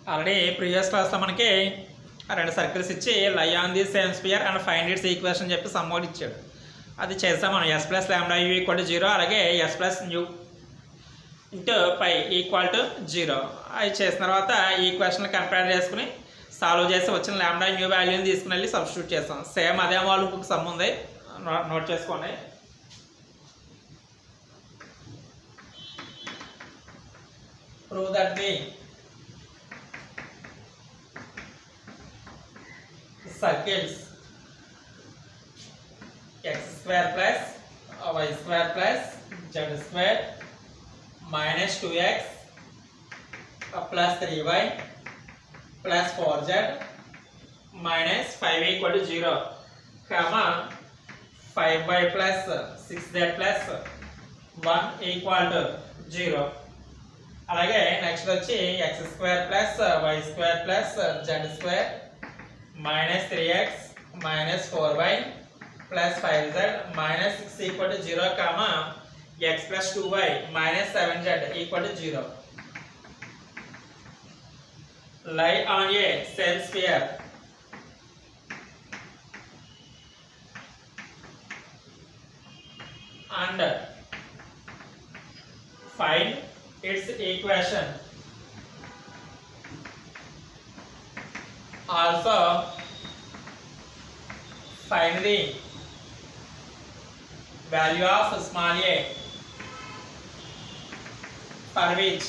already previous క్లాస్లో మనకి ఆ రెండు సర్కిల్స్ ఇచ్చి lie on the same sphere and find its equation అని చెప్పి సమ్మోడ్ ఇచ్చాడు అది చేస్తాం మనం S plus lambda U equal to zero అలాగే S plus nu into pi equal to zero అవి చేసిన తర్వాత ఈ ఈక్వేషన్ కంపేర్ చేసుకుని సాల్వ్ చేసి వచ్చిన ల్యాండా న్యూ వాల్యూని తీసుకుని వెళ్ళి సబ్స్టిట్యూట్ చేస్తాం సేమ్ అదే వాళ్ళు ఇంకొక సమ్ ఉంది నో- నోట్ చేసుకోండి prove that the circles x square plus uh, y square plus z square minus 2x uh, plus 3y plus 4z minus 5 equal to 0 comma 5y plus 6z plus 1 equal to 0 అలాగే next వచ్చి X square plus Y square plus Z square minus three X minus four Y plus five Z minus six equal to zero comma X plus two Y minus seven Z equal to zero lie on a cell sphere and find its equation also find the value of small a for which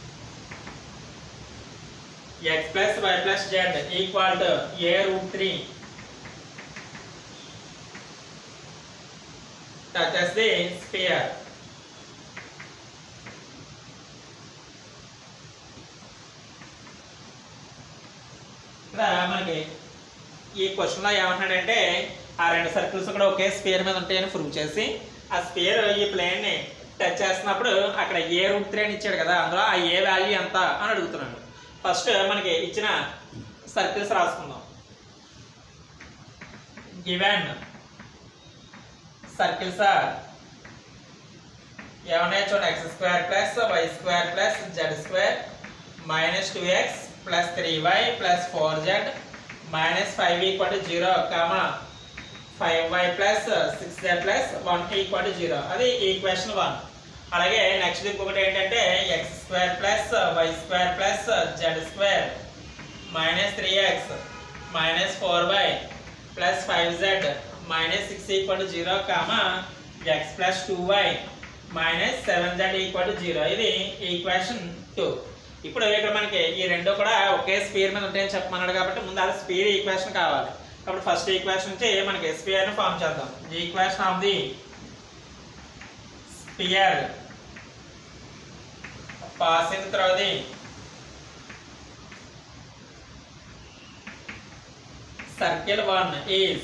x plus y plus z equal to a root 3 touches the sphere ఇక్కడ మనకి ఈ క్వశ్చన్లో ఏమంటున్నాడంటే ఆ రెండు circles కూడా ఒకే spear మీద ఉంటాయని ప్రూవ్ చేసి ఆ స్పియర్ ఈ ప్లేన్ని టచ్ చేస్తున్నప్పుడు అక్కడ ఏ రూట్ త్రీ అని ఇచ్చాడు కదా అందులో ఆ ఏ వాల్యూ ఎంత అని అడుగుతున్నాడు ఫస్ట్ మనకి ఇచ్చిన సర్కిల్స్ రాసుకుందాం గివెన్ సర్కిల్స్ ఆర్ ఏమన్నాయో చూడండి X square plus Y square plus Z square minus two X plus three Y plus four Z minus five equal to zero comma five Y plus six Z plus one equal to zero అది equation one అలాగే next ఇంకొకటి ఏంటంటే X square plus Y square plus Z square minus three X minus four Y plus five Z minus six equal to zero comma X plus two Y minus seven Z equal to zero ఇది equation two ఇప్పుడు ఇక్కడ మనకి ఈ రెండు కూడా ఒకే sphere మీద ఉంటాయని చెప్పమన్నాడు కాబట్టి ముందు అది స్పీర్ ఈక్వేషన్ కావాలి కాబట్టి ఫస్ట్ ఈక్వేషన్ నుంచి మనకి స్పియర్ ని ఫామ్ చేద్దాం equation of the sphere passing through the circle one is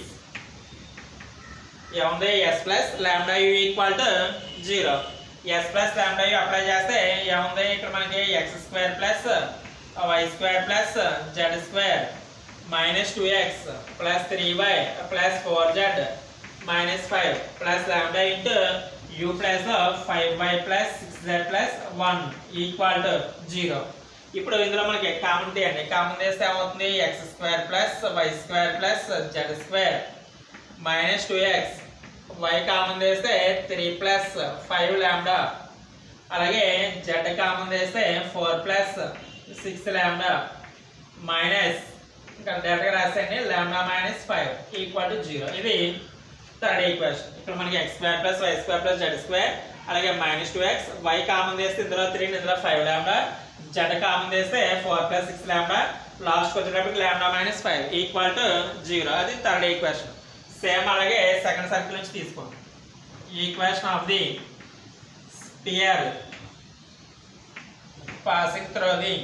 ఏముంది S plus lambda U equal to zero S plus lambda U apply చేస్తే ఏముంది ఇక్కడ మనకి X square plus Y square plus Z square minus two X plus three Y plus four Z minus five plus lambda into U plus five Y plus six Z plus one equal to zero ఇప్పుడు ఇందులో మనకి common తీయండి common తీస్తే ఏమవుతుంది X square plus Y square plus Z square minus two X Y common తీస్తే three plus five lambda అలాగే Z common తీస్తే four plus six lambda minus ఇంకా డైరెక్ట్గా రాసేయండి lambda minus five equal to zero ఇది third equation ఇక్కడ మనకి X square plus Y square plus Z square అలాగే minus two X Y common తీస్తే ఇందులో త్రీ ఇందులో ఫైవ్ ల్యాండా జెడ్ కామన్ తీస్తే ఫోర్ ప్లస్ సిక్స్ ల్యాండా లాస్ట్కి వచ్చేటప్పటికి lambda minus five equal to zero అది థర్డ్ ఈక్వేషన్ సేమ్ అలాగే సెకండ్ సర్కిల్ నుంచి తీసుకోండి equation of the sphere passing through the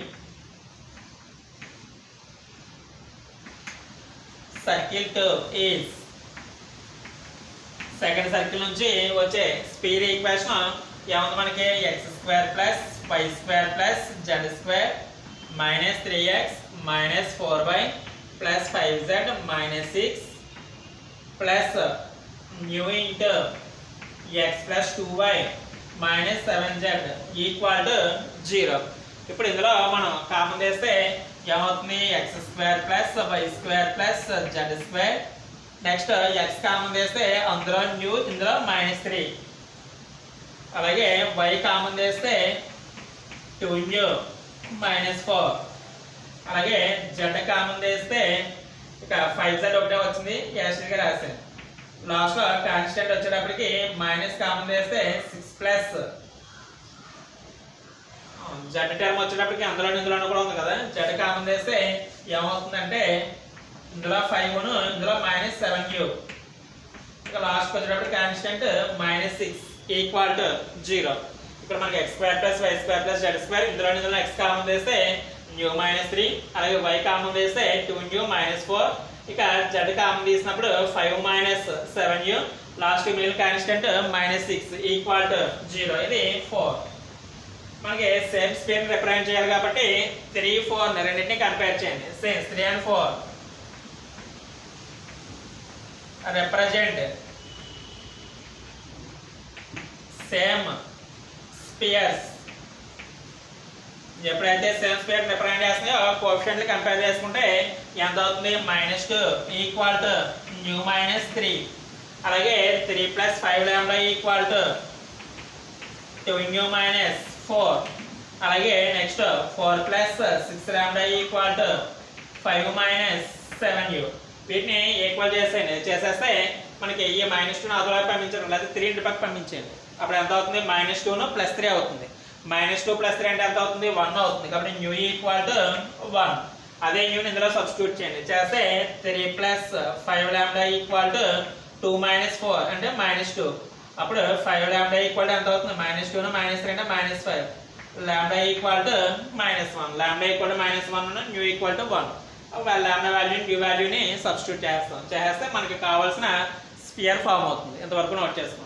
circle two is second circle నుంచి వచ్చే స్పీడ్ ఈక్వేషన్ ఏముంది మనకి X square plus Y square plus Z square minus three X minus four Y plus five Z minus six plus nu into X plus two Y minus seven Z equal to zero ఇప్పుడు ఇందులో మనం common చేస్తే ఏమవుతుంది X square plus Y square plus Z square next X common చేస్తే అందులో nu ఇందులో minus three అలాగే Y common చేస్తే టూ న్యూ మైనస్ ఫోర్ అలాగే జెడ్ కామన్ చేస్తే ఇక ఫైవ్ జెడ్ ఒకటే వచ్చింది యాసిడ్గా రాశాను లాస్ట్లో కాన్స్టెంట్ వచ్చేటప్పటికి మైనస్ కామన్ చేస్తే సిక్స్ ప్లస్ జెడ్ టర్మ్ వచ్చేటప్పటికి అందులో ఇందులో కూడా ఉంది కదా జెడ్ కామన్ చేస్తే ఏమవుతుందంటే ఇందులో ఫైవ్ ఇందులో మైనస్ సెవెన్ క్యూ ఇక లాస్ట్ వచ్చేటప్పుడు constant minus six equal to zero ఇక్కడ మనకి X square plus Y square plus Z square ఇందులో ఇందులో ఎక్స్ కామన్ చేస్తే న్యూ మైనస్ త్రీ అలాగే వై కామన్ చేస్తే టూ న్యూ మైనస్ ఫోర్ ఇక జెడ్ కామన్ తీసినప్పుడు five minus seven U last మిగిలిన constant minus six equal to zero ఇది four మనకి సేమ్ స్పీడ్ రిప్రజెంట్ చేయాలి కాబట్టి త్రీ ఫోర్ రెండింటిని కంపేర్ చేయండి same three and four represent same spheres ఎప్పుడైతే సేమ్ స్పియర్ రిప్రజెంట్ చేస్తున్నాయో కోఎఫిషియంట్లు కంపేర్ చేసుకుంటే ఎంత అవుతుంది minus two equal to nu minus three అలాగే three plus five lambda equal to two nu minus four అలాగే next four plus six lambda equal to five minus seven U వీటిని equal చేసేయండి చేసేస్తే మనకి ఈ మైనస్ టూను అదొక పంపించండి లేకపోతే త్రీ ఇంటి పక్క పంపించండి అప్పుడు ఎంత అవుతుంది మైనస్ టూను ప్లస్ త్రీ అవుతుంది మైనస్ టూ ప్లస్ త్రీ అంటే ఎంత అవుతుంది వన్ అవుతుంది కాబట్టి న్యూ ఈక్వల్ టు వన్ అదే న్యూని ఇందులో సబ్స్టిట్యూట్ చేయండి చేస్తే three plus five lambda equal to two minus four అంటే మైనస్ టూ అప్పుడు ఫైవ్ ల్యాండా ఈక్వల్ టు ఎంత అవుతుంది మైనస్ టూ మైనస్ త్రీ అంటే minus five lambda equal to minus one lambda equal to minus one nu equal to one lambda value nu వాల్యూని substitute చేస్తాం చేస్తే మనకి కావాల్సిన స్పియర్ ఫామ్ అవుతుంది ఇంతవరకు నోట్ చేసుకోండి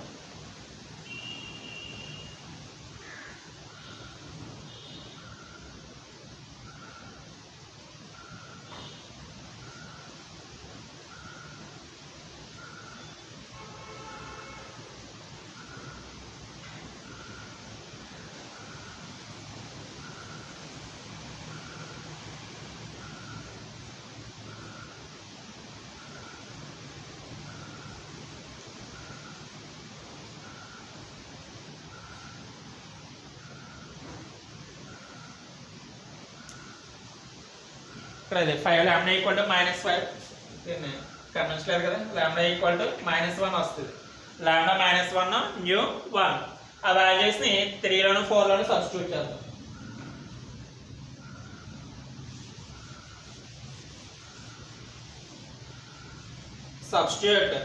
ఇక్కడ ఇది five lambda equal to minus five దీన్ని గమనించలేదు కదా ల్యాండా ఈక్వల్ టు మైనస్ వన్ వస్తుంది ల్యాండా మైనస్ వన్ న్యూ వన్ ఆ వాల్యూస్ని త్రీలోను ఫోర్లోను సబ్స్టిట్యూట్ చేద్దాం substitute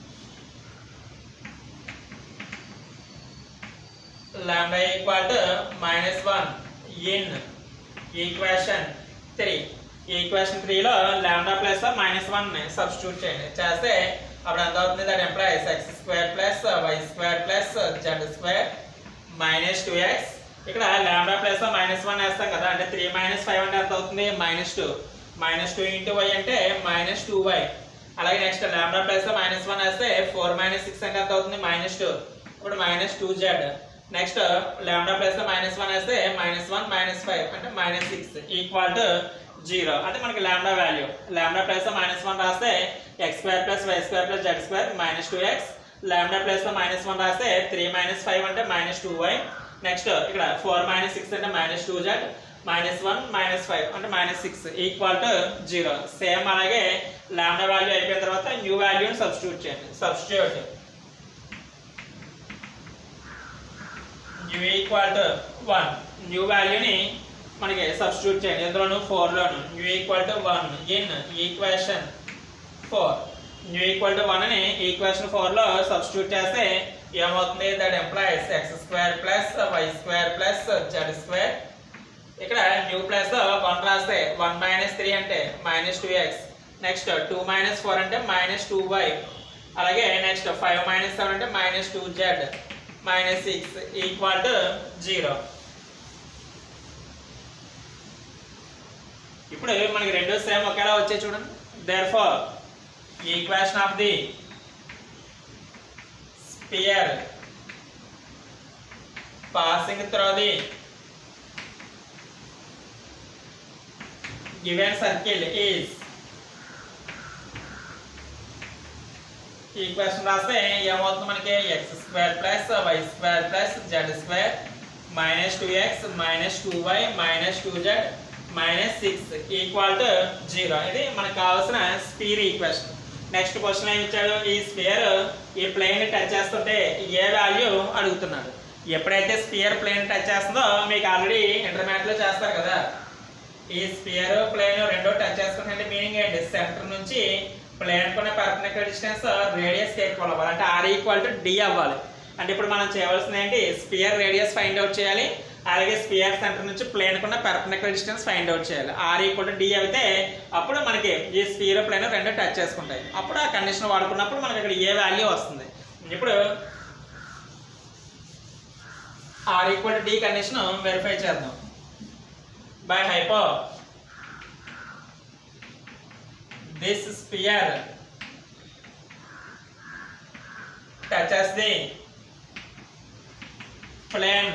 lambda equal to minus 1 in equation 3 equation త్రీలో lambda plus minus one substitute చేయండి చేస్తే అప్పుడు ఎంత అవుతుంది that implies X square plus Y square plus Z square minus two X ఇక్కడ లాండా ప్లస్ మైనస్ వన్ వేస్తాం కదా అంటే త్రీ మైనస్ ఫైవ్ అంటే ఎంత అవుతుంది minus two minus two into Y అంటే మైనస్ టూ వై అలాగే next lambda plus minus one వేస్తే ఫోర్ మైనస్ సిక్స్ అంటే ఎంత అవుతుంది మైనస్ టూ ఇప్పుడు minus two Z next lambda plus minus one వేస్తే మైనస్ వన్ మైనస్ ఫైవ్ అంటే minus six equal to zero అంటే మనకి lambda value lambda plus minus one రాస్తే X square plus Y square plus Z square minus two X లాండా plus minus one రాస్తే three minus five అంటే minus two Y next ఇక్కడ four minus six అంటే minus two Z minus one minus five అంటే minus six equal to zero same అలాగే lambda value అయిపోయిన తర్వాత nu వాల్యూని substitute చేయండి substitute nu equal to one nu వాల్యూని మనకి సబ్స్టిట్యూట్ చేయండి ఎందులోను ఫోర్లోను nu equal to one in equation four nu equal to one అని ఈక్వేషన్ ఫోర్లో సబ్స్టిట్యూట్ చేస్తే ఏమవుతుంది that implies X square plus Y square plus Z square ఇక్కడ న్యూ ప్లస్ వన్ రాస్తే వన్ మైనస్ త్రీ అంటే minus two X next two minus four అంటే minus two Y అలాగే next five minus seven అంటే minus two Z minus six equal to zero ఇప్పుడు మనకి రెండు same ఒకేలా వచ్చాయి చూడండి therefore equation of the sphere passing through the given circle is equation రాస్తే ఏమవుతుంది మనకి X square plus Y square plus Z square minus two X minus two Y minus two Z minus six equal to zero ఇది మనకు కావాల్సిన sphere equation next question ఏమి ఇచ్చాడు ఈ spear ఈ ప్లేన్ టచ్ చేస్తుంటే ఏ వాల్యూ అడుగుతున్నాడు ఎప్పుడైతే స్పియర్ ప్లేన్ టచ్ చేస్తుందో మీకు ఆల్రెడీ ఇంటర్మీడియట్లో చేస్తారు కదా ఈ స్పియర్ ప్లేన్ రెండో టచ్ చేసుకుంటే మీనింగ్ ఏంటి సెంటర్ నుంచి ప్లేన్ కొన్న పర్పెండిక్యులర్ డిస్టెన్స్ రేడియస్ ఈక్వల్ అవ్వాలి అంటే ఆర్ ఈక్వల్ టు డి అవ్వాలి అంటే ఇప్పుడు మనం చేయవలసింది ఏంటి స్పియర్ రేడియస్ ఫైండ్ అవుట్ చేయాలి అలాగే స్పియర్ సెంటర్ నుంచి ప్లేన్ కొన్న పర్పెండిక్యులర్ డిస్టెన్స్ ఫైండ్ అవుట్ చేయాలి ఆర్ ఈక్వల్ టు డి అయితే అప్పుడు మనకి ఈ స్పియర్ ప్లేన్ రెండు టచ్ చేసుకుంటాయి అప్పుడు ఆ కండిషన్ వాడుకున్నప్పుడు మనకి ఇక్కడ ఏ వాల్యూ వస్తుంది ఇప్పుడు R equal to D condition verify చేద్దాం by hypo this sphere touches the plane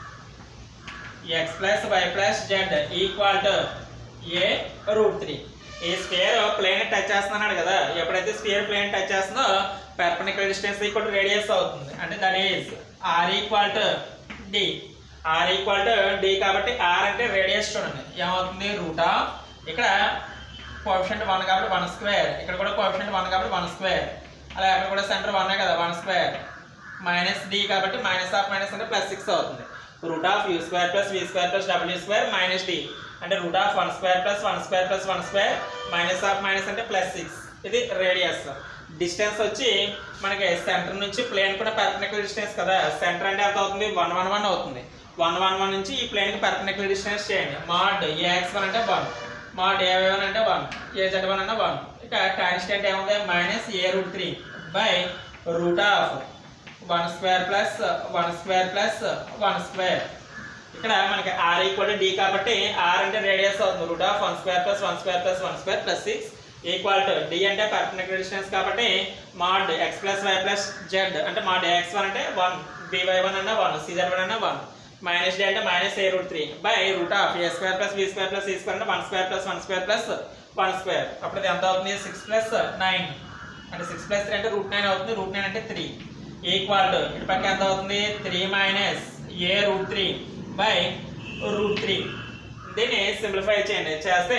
x plus y plus z equal to a root 3 ఈ స్పియర్ ప్లేన్ టచ్ చేస్తున్నాడు కదా ఎప్పుడైతే స్పియర్ ప్లేన్ టచ్ చేస్తుందో perpendicular distance equal to radius అవుతుంది అంటే that is R equal to D R equal to D కాబట్టి R అంటే radius చూడండి ఏమవుతుంది రూట్ ఆఫ్ ఇక్కడ కోఎఫిషియంట్ వన్ కాబట్టి వన్ స్క్వేర్ ఇక్కడ కూడా కోఎఫిషియంట్ వన్ కాబట్టి వన్ స్క్వేర్ అలా అక్కడ కూడా సెంటర్ వన్ కదా వన్ స్క్వేర్ మైనస్ డి కాబట్టి మైనస్ ఆఫ్ మైనస్ అంటే ప్లస్ సిక్స్ అవుతుంది root of U square plus V square plus W square minus D అంటే root of one square plus one square plus one square minus of minus అంటే plus six ఇది radius distance వచ్చి మనకి centre నుంచి plane కూడా perpendicular distance కదా centre అంటే ఎంత అవుతుంది వన్ వన్ వన్ అవుతుంది వన్ వన్ వన్ నుంచి ఈ ప్లేన్కి పర్పెండిక్యులర్ డిస్టెన్స్ చేయండి మాడ్ ఏఎక్స్ వన్ అంటే వన్ మాడ్ ఏ వన్ అంటే వన్ ఏ జెడ్ వన్ అంటే వన్ ఇక కాన్స్టెంట్ ఏముంది minus A root three by root of one square plus one square plus one square ఇక్కడ మనకి ఆర్ ఈక్వల్ డి కాబట్టి R అంటే radius అవుతుంది root of one square plus one square plus one square plus six equal to D అంటే perpendicular distance కాబట్టి mod X plus Y plus Z అంటే mod X one అంటే one by one అన్న one C Z one అన్న one minus D అంటే minus A root three by root of A square plus B square plus C square అంటే one square plus one square plus one square అప్పుడు ఇది ఎంత అవుతుంది six plus nine అంటే six plus three అంటే root nine అవుతుంది root nine అంటే three equal to ఇటు పక్క ఎంత అవుతుంది three minus A root three by root three దీన్ని సింప్లిఫై చేయండి చేస్తే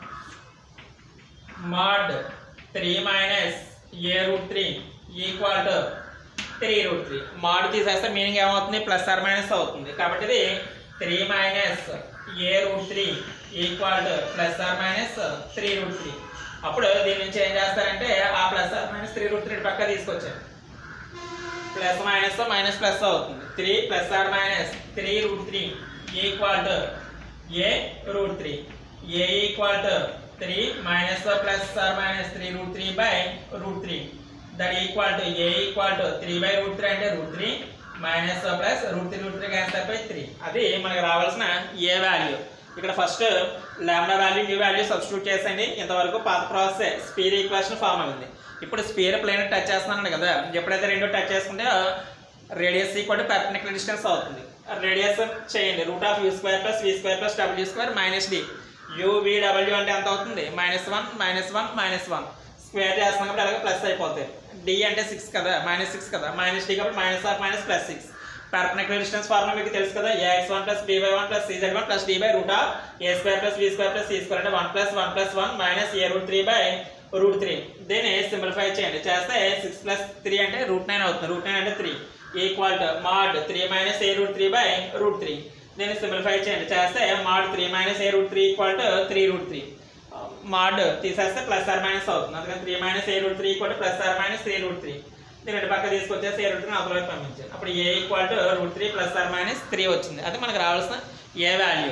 mod three minus A root three equal to three root three mod తీసేస్తే మీనింగ్ ఏమవుతుంది ప్లస్ ఆర్ మైనస్ అవుతుంది కాబట్టి ఇది three minus A root three equal to plus or minus three root three అప్పుడు దీని నుంచి ఏం చేస్తారంటే ఆ plus or minus three root three పక్క తీసుకొచ్చారు ప్లస్ మైనస్ మైనస్ ప్లస్ అవుతుంది three plus or minus three root three equal to A root three A equal to three minus plus or minus three root three by root three that equal to A equal to three by root three అంటే root three minus plus root three root three cancel by three అది మనకు రావాల్సిన A value ఇక్కడ first lambda value new value substitute చేసండి ఇంతవరకు పాత process sphere equation form అయింది ఇప్పుడు స్పీర్ ప్లేన్ టచ్ చేస్తున్నాను కదా ఎప్పుడైతే రెండు టచ్ చేసుకుంటే radius equal to perpendicular distance అవుతుంది రేడియస్ చేయండి root of U square plus V square plus W square minus D U V W అంటే ఎంత అవుతుంది minus one minus one minus one square చేస్తున్నాం కాబట్టి అలాగే ప్లస్ అయిపోతాయి డి అంటే సిక్స్ కదా మైనస్ సిక్స్ కదా మైనస్ డి కాబట్టి minus of minus plus six perpendicular distance formula మీకు తెలుసు కదా A X one plus B by one plus CZ one plus D by root of A square plus B square plus C square అంటే one plus one plus one minus A root three by root three దీన్ని simplify చేయండి చేస్తే six plus three అంటే root nine అవుతుంది root nine అంటే three equal to mod three minus A root three by root three దీన్ని simplify చేయండి చేస్తే mod three minus A root three equal to three root three mod తీసేస్తే plus or minus అవుతుంది అందుకని three minus A root three equal to plus or minus three root three దీని రెండు పక్క తీసుకొచ్చేసి ఏ రూట్ త్రీ అవతల వైపు పంపించాను అప్పుడు A equal to root three plus or minus three వచ్చింది అది మనకు రావాల్సిన ఏ వాల్యూ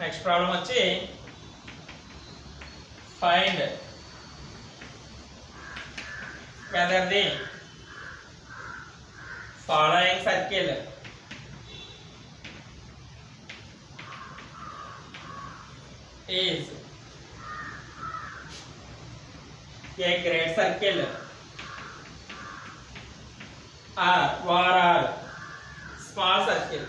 నెక్స్ట్ ప్రాబ్లం వచ్చి find whether the following circle is a great circle or or or small circle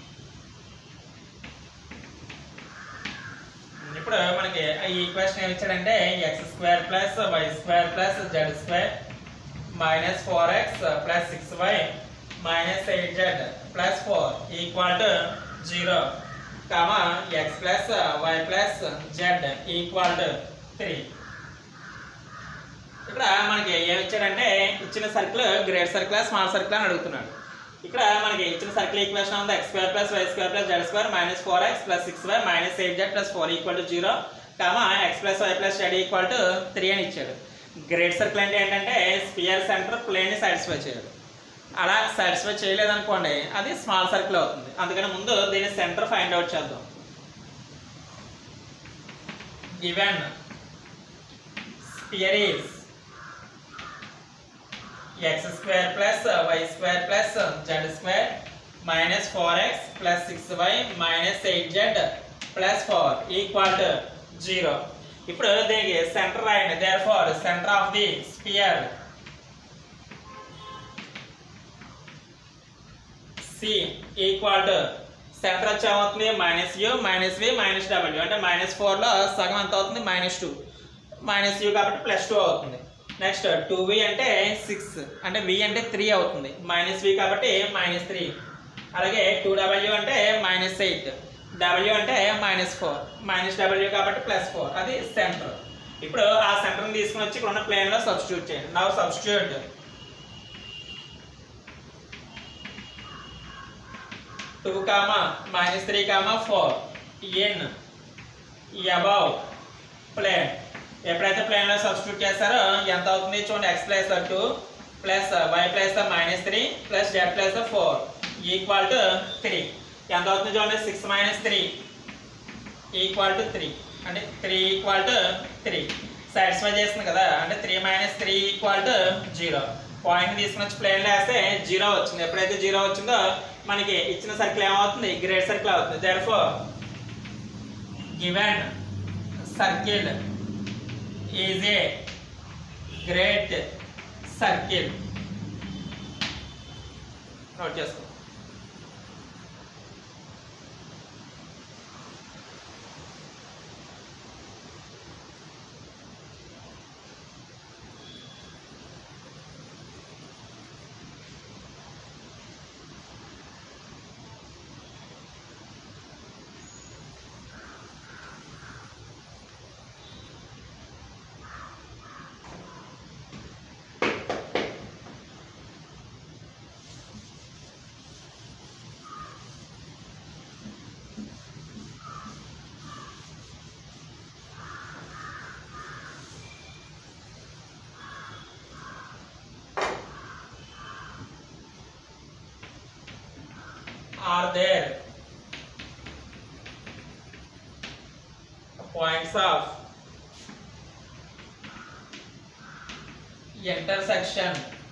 ఇప్పుడు మనకి ఈ ఈక్వేషన్ ఏమి ఇచ్చాడంటే X square plus Y square plus Z square minus four X plus six Y minus eight Z plus four equal to zero comma X plus Y plus Z equal to three ఇక్కడ మనకి ఏమి ఇచ్చాడంటే ఇచ్చిన circle great circle small circle అని అడుగుతున్నాడు ఇక్కడ మనకి ఇచ్చిన సర్కిల్ ఈక్వేషన్ ఉంది X square plus Y square plus Z square minus four X plus six Y minus eight Z plus four equal to zero comma X plus Y plus Z equal to three అని ఇచ్చాడు great circle అంటే ఏంటంటే spear centre ప్లేన్ని satisfy చేయాలి అలా satisfy చేయలేదనుకోండి అది small circle అవుతుంది అందుకని ముందు దీని సెంటర్ ఫైండ్ అవుట్ చేద్దాం given sphere is x square plus uh, y square plus uh, z square minus 4x plus 6y minus 8z plus 4 equal to 0 ఇప్పుడు దీనికి సెంటర్ రాయండి therefore centre of the sphere C equal to centre వచ్చి ఏమవుతుంది minus U minus V minus W అంటే minus ఫోర్లో సగం ఎంత అవుతుంది మైనస్ టూ మైనస్ యూ కాబట్టి ప్లస్ టూ అవుతుంది నెక్స్ట్ టూ వి అంటే సిక్స్ అంటే వి అంటే త్రీ అవుతుంది మైనస్ వి కాబట్టి మైనస్ త్రీ అలాగే టూ డబ్ల్యూ అంటే మైనస్ ఎయిట్ డబ్ల్యూ అంటే మైనస్ ఫోర్ మైనస్ డబ్ల్యూ కాబట్టి ప్లస్ ఫోర్ అది సెంటర్ ఇప్పుడు ఆ సెంటర్ని తీసుకుని వచ్చి ఇక్కడ ఉన్న ప్లేన్లో సబ్స్టిట్యూట్ చేయండి now substitute two comma minus three comma four in above plane ఎప్పుడైతే ప్లేన్లో సబ్స్టిట్యూట్ చేస్తారో ఎంత అవుతుంది చూడండి X plus two plus Y plus minus three plus Z plus four equal to three ఎంత అవుతుంది చూడండి six minus three equal to three అంటే three equal to three satisfy చేస్తుంది కదా అంటే three minus three equal to zero point తీసుకుని వచ్చి ప్లేన్లో వేస్తే జీరో వచ్చింది ఎప్పుడైతే జీరో వచ్చిందో మనకి ఇచ్చిన సర్కిల్ ఏమవుతుంది గ్రేట్ సర్కిల్ అవుతుంది therefore given circle is a great circle note చేసుకో are there points of intersection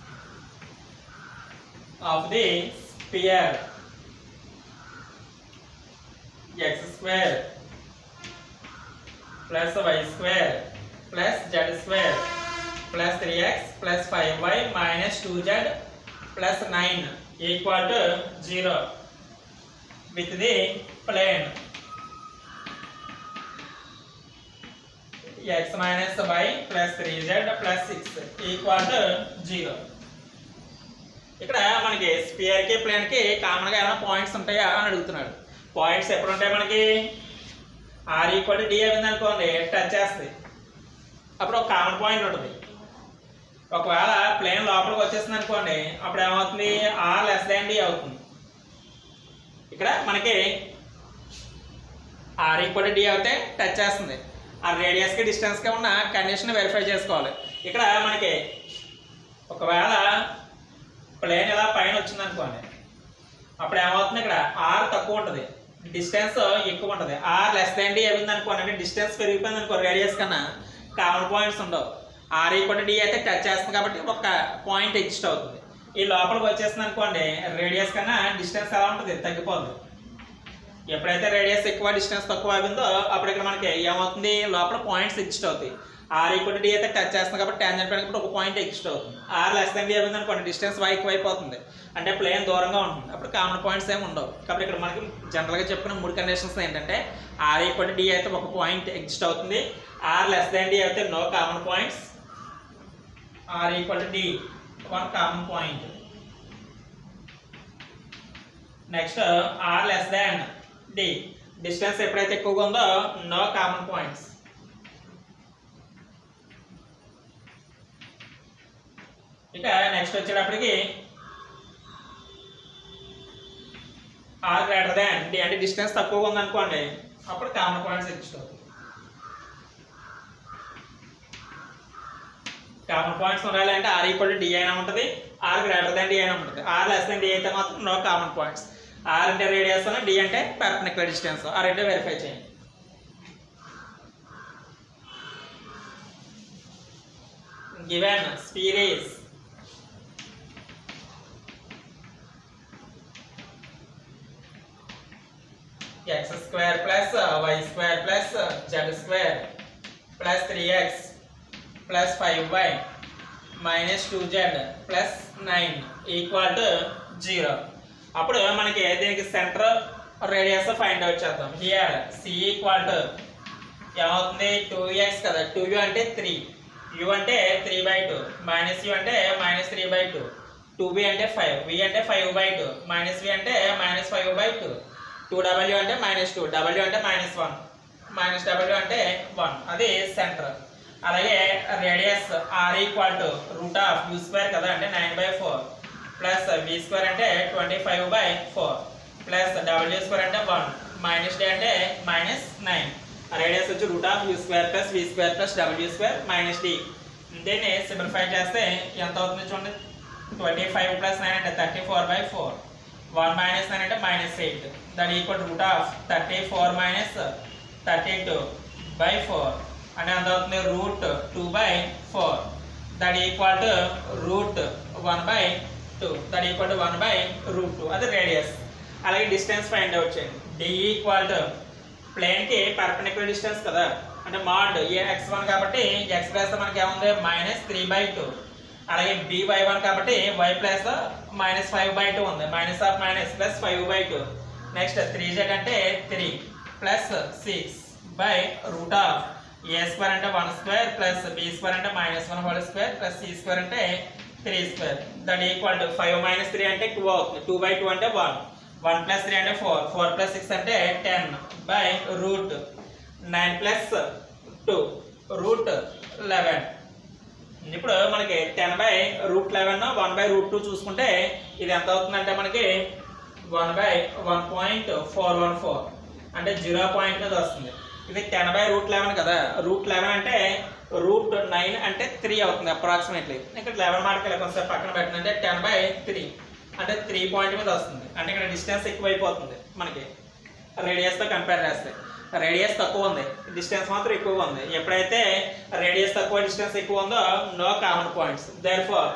of the sphere x square plus y square plus z square plus 3x plus 5y minus 2z plus 9 equal to 0 with the plane x minus y plus 3z plus 6 equal to 0 ఇక్కడ మనకి spear కి plane కి common గా ఏమైనా points ఉంటాయా అని అడుగుతున్నాడు points ఎప్పుడు ఉంటాయి మనకి ఆర్ ఈక్వల్ డి అయింది అనుకోండి టచ్ చేస్తాయి అప్పుడు ఒక కామన్ పాయింట్ ఉంటుంది ఒకవేళ ప్లేన్ లోపలికి వచ్చేసింది అనుకోండి అప్పుడు ఏమవుతుంది ఆర్ లెస్ దాన్ డి అవుతుంది ఇక్కడ మనకి ఆర్ ఈక్వల్ డి అవుతే టచ్ చేస్తుంది ఆ రేడియస్కి డిస్టెన్స్కి ఉన్న కండిషన్ వెరిఫై చేసుకోవాలి ఇక్కడ మనకి ఒకవేళ ప్లేన్ ఇలా పైన వచ్చింది అనుకోండి అప్పుడు ఏమవుతుంది ఇక్కడ ఆర్ తక్కువ ఉంటుంది డిస్టెన్స్ ఎక్కువ ఉంటుంది ఆర్ లెస్ దాన్ డి అయింది అనుకోండి అంటే డిస్టెన్స్ పెరిగిపోయింది అనుకో రేడియస్ కన్నా కామన్ పాయింట్స్ ఉండవు ఆర్ ఈక్వల్ డి అయితే టచ్ చేస్తుంది కాబట్టి ఒక పాయింట్ ఎగ్జిస్ట్ అవుతుంది ఈ లోపలికి వచ్చేస్తుంది అనుకోండి రేడియస్ కన్నా డిస్టెన్స్ ఎలా ఉంటుంది తగ్గిపోతుంది ఎప్పుడైతే రేడియస్ ఎక్కువ డిస్టెన్స్ తక్కువ అయిందో అప్పుడు ఇక్కడ మనకి ఏమవుతుంది లోపల పాయింట్స్ ఎగ్జిస్ట్ అవుతాయి ఆర్ ఈక్వల్ డి అయితే టచ్ చేస్తుంది కాబట్టి ట్యాంజెంట్ పడినప్పుడు ఒక పాయింట్ ఎగ్జిస్ట్ అవుతుంది ఆర్ లెస్ దాన్ డి అయింది అనుకోండి డిస్టెన్స్ వై ఎక్కువ అయిపోతుంది అంటే ప్లేన్ దూరంగా ఉంటుంది అప్పుడు కామన్ పాయింట్స్ ఏమి ఉండవు కాబట్టి ఇక్కడ మనకి జనరల్గా చెప్పుకున్న మూడు కండిషన్స్ ఏంటంటే ఆర్ ఈక్వల్ డి అయితే ఒక పాయింట్ ఎగ్జిస్ట్ అవుతుంది ఆర్ లెస్ దాన్ డి అయితే no common points R equal D one common point next R less than D distance ఎప్పుడైతే ఎక్కువగా ఉందో నో కామన్ పాయింట్స్ ఇక నెక్స్ట్ వచ్చేటప్పటికి ఆర్ గ్రేటర్ దాన్ డి అంటే డిస్టెన్స్ తక్కువగా ఉందనుకోండి అప్పుడు కామన్ పాయింట్స్ ఎగ్జిస్ట్ అవుతుంది కామన్ పాయింట్స్ ఉండాలి అంటే ఆర్ ఈక్వల్ డి అయినా ఉంటుంది ఆర్ గ్రేటర్ దాన్ డి అయినా ఉంటుంది ఆర్ లెస్ దాన్ డి అయితే మాత్రం నో కామన్ పాయింట్స్ ఆర్ అంటే రేడియస్ డి అంటే పర్పనికులర్ డిస్టెన్స్ ఆ రెండు వెరిఫై చేయండి given sphere is x square plus uh, y square plus uh, z square plus 3x plus 5y minus 2z plus 9 equal to 0 అప్పుడు మనకి దీనికి centre radius find out చేద్దాం here C equal to ఏమవుతుంది two X కదా two U అంటే three U అంటే three by two minus U అంటే minus three by two two B అంటే ఫైవ్ వి అంటే five by two minus V అంటే minus five by two two W అంటే minus two W అంటే minus one minus W అంటే one అది centre అలాగే radius R equal to route of U square కదా అంటే nine by four plus V square అంటే twenty five by four plus W square అంటే one minus D అంటే minus nine radius వచ్చి root of U square plus V square plus W square minus D దీన్ని simplify చేస్తే ఎంత అవుతుంది చూడండి twenty five plus nine అంటే thirty four by four one minus nine అంటే minus eight that equal root of thirty four minus thirty two by four అంటే ఎంత అవుతుంది root two by four that equal to root one by two that equal to one by root two అది radius అలాగే distance find out చేయండి D equal to ప్లేన్కి perpendicular distance కదా అంటే mod A X one కాబట్టి X plus మనకి ఏముంది minus three by two అలాగే బి వై వన్ కాబట్టి Y plus minus five by two ఉంది minus of minus plus five by two next three Z అంటే three plus six by root of A square అంటే one square plus B square అంటే minus one whole square plus C square అంటే three square that equal to five minus three అంటే two అవుతుంది two by two అంటే one one plus three అంటే four four plus six అంటే ten by root nine plus two root eleven ఇప్పుడు మనకి ten by root eleven one by root two చూసుకుంటే ఇది ఎంత అవుతుందంటే మనకి one by one point four one four అంటే జీరో పాయింట్ మీద వస్తుంది ఇది టెన్ బై రూట్ లెవెన్ కదా రూట్ లెవెన్ అంటే రూట్ నైన్ అంటే త్రీ అవుతుంది అప్రాక్సిమేట్లీ ఇక్కడ లెవెన్ మార్క్ ఇలా కొంచెం పక్కన పెట్టినంటే టెన్ బై త్రీ అంటే త్రీ పాయింట్ మీద వస్తుంది అంటే ఇక్కడ డిస్టెన్స్ ఎక్కువైపోతుంది మనకి రేడియస్తో కంపేర్ చేస్తే రేడియస్ తక్కువ ఉంది డిస్టెన్స్ మాత్రం ఎక్కువగా ఉంది ఎప్పుడైతే రేడియస్ తక్కువ డిస్టెన్స్ ఎక్కువ ఉందో no common points therefore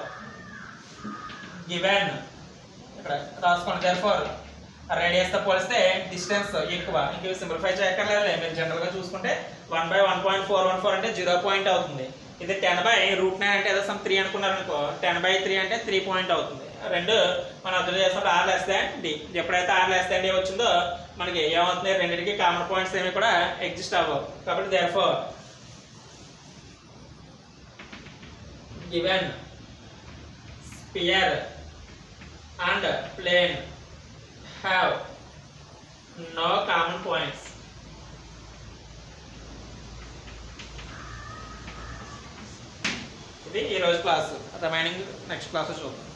given ఇక్కడ రాసుకోండి దేర్ ఫోర్ రేడియస్ తో పోలిస్తే డిస్టెన్స్ ఎక్కువ ఇంక సింప్లిఫై చేయక్కర్లేదు మీరు జనరల్ గా చూసుకుంటే one by one point four one four అంటే జీరో పాయింట్ అవుతుంది ఇది టెన్ బై రూట్ నైన్ అంటే ఏదో సమ్ త్రీ అనుకున్నారు అనుకో టెన్ బై త్రీ అంటే త్రీ పాయింట్ అవుతుంది రెండు మనం అబ్జర్వ్ చేసినప్పుడు ఆర్ లెస్ దాన్ డి ఎప్పుడైతే ఆర్ లెస్ దాన్ డి వచ్చిందో మనకి ఏమవుతుంది రెండింటికి కామన్ పాయింట్స్ ఏమి కూడా ఎగ్జిస్ట్ అవ్వవు కాబట్టి therefore given sphere and plane have no common points ఇది ఈరోజు క్లాస్ రిమైనింగ్ నెక్స్ట్ క్లాస్ చూద్దాం